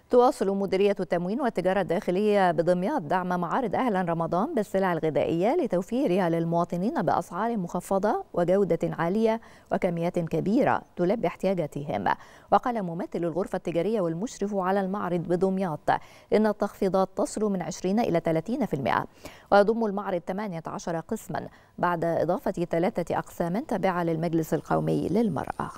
تواصل مديرية التموين والتجارة الداخلية بدمياط دعم معارض أهلا رمضان بالسلع الغذائية لتوفيرها للمواطنين بأسعار مخفضة وجودة عالية وكميات كبيرة تلبي احتياجاتهم وقال ممثل الغرفة التجارية والمشرف على المعرض بدمياط إن التخفيضات تصل من 20 إلى 30% ويضم المعرض 18 قسما بعد إضافة ثلاثة أقسام تابعة للمجلس القومي للمرأة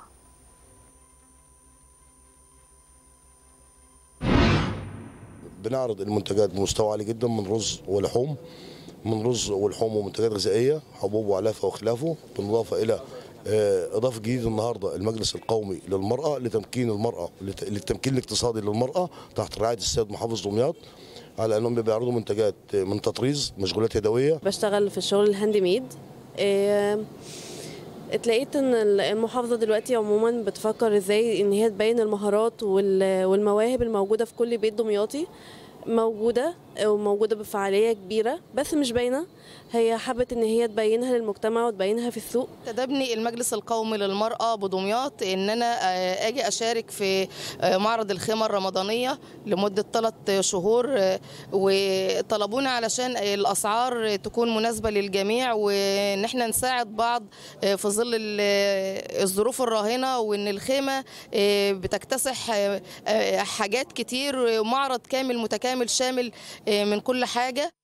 بنعرض المنتجات بمستوى عالي جدا من رز ولحوم من رز ولحوم ومنتجات غذائيه حبوب وعلافه وخلافه بالاضافه الى آه، اضافه جديده النهارده المجلس القومي للمراه لتمكين المراه لت- للتمكين الاقتصادي للمراه تحت رعايه السيد محافظ دمياط على انهم بيعرضوا منتجات من تطريز مشغولات يدويه بشتغل في الشغل الهاند ميد إيه، اتلاقيت ان المحافظه دلوقتي عموما بتفكر ازاي ان هي تبين المهارات وال- والمواهب الموجوده في كل بيت دمياطي موجوده وموجوده بفعاليه كبيره بس مش باينه هي حبت ان هي تبينها للمجتمع وتبينها في السوق تدبني المجلس القومي للمرأة بدمياط إن أنا آه، أجي أشارك في آه، معرض الخيمة الرمضانية لمدة ثلاث شهور آه، وطلبونا علشان الأسعار تكون مناسبة للجميع وإن احنا نساعد بعض آه، في ظل ال- الظروف الراهنة وإن الخيمة آه، بتكتسح آه، آه، حاجات كتير معرض كامل متكامل شامل آه، من كل حاجة